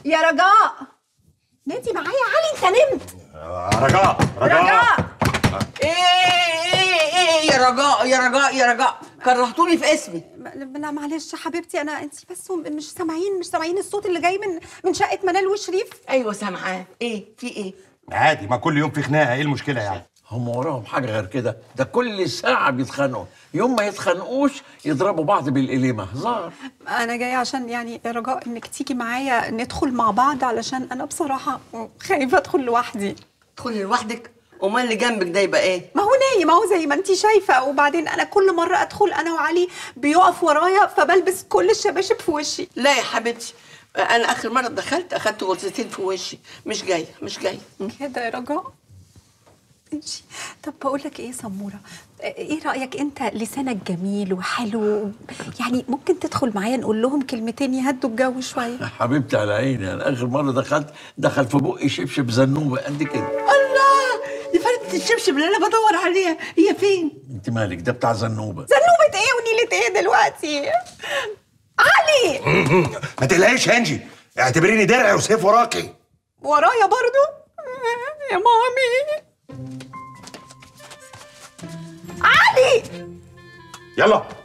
يا رجاء نادي معايا علي انت نمت رجاء رجاء ايه ايه ايه يا رجاء يا رجاء يا رجاء كرهتوني في اسمي م- لا معلش حبيبتي انا انت بس مش سامعين مش سامعين الصوت اللي جاي من من شقه منال وشريف ايوه سامعاه ايه في ايه عادي ما كل يوم في خناقه ايه المشكله يعني هم وراهم حاجه غير كده ده كل ساعه بيتخانقوا يوم ما يتخانقوش يضربوا بعض بالقليمه هزار انا جايه عشان يعني يا رجاء انك تيجي معايا ندخل مع بعض علشان انا بصراحه خايفه ادخل لوحدي تدخلي لوحدك امال اللي جنبك ده يبقى ايه ما هو نايم اهو زي ما انت شايفه وبعدين انا كل مره ادخل انا وعلي بيقف ورايا فبلبس كل الشباشب في وشي لا يا حبيبتي انا اخر مره دخلت اخدت غرزتين في وشي مش جايه مش جايه كده يا رجاء ماشي طب بقول لك ايه يا سموره ايه رايك انت لسانك جميل وحلو يعني ممكن تدخل معايا نقول لهم كلمتين يهدوا الجو شويه حبيبتي على عيني انا اخر مره دخلت دخل في بقي شبشب زنوبه قد كده الله دي فردة الشبشب اللي انا بدور عليها هي فين انت مالك ده بتاع زنوبه زنوبه ايه ونيله ايه دلوقتي علي ما تقلقيش يا انجي اعتبريني درع وسيف وراكي ورايا برضو يا مامي علي يلا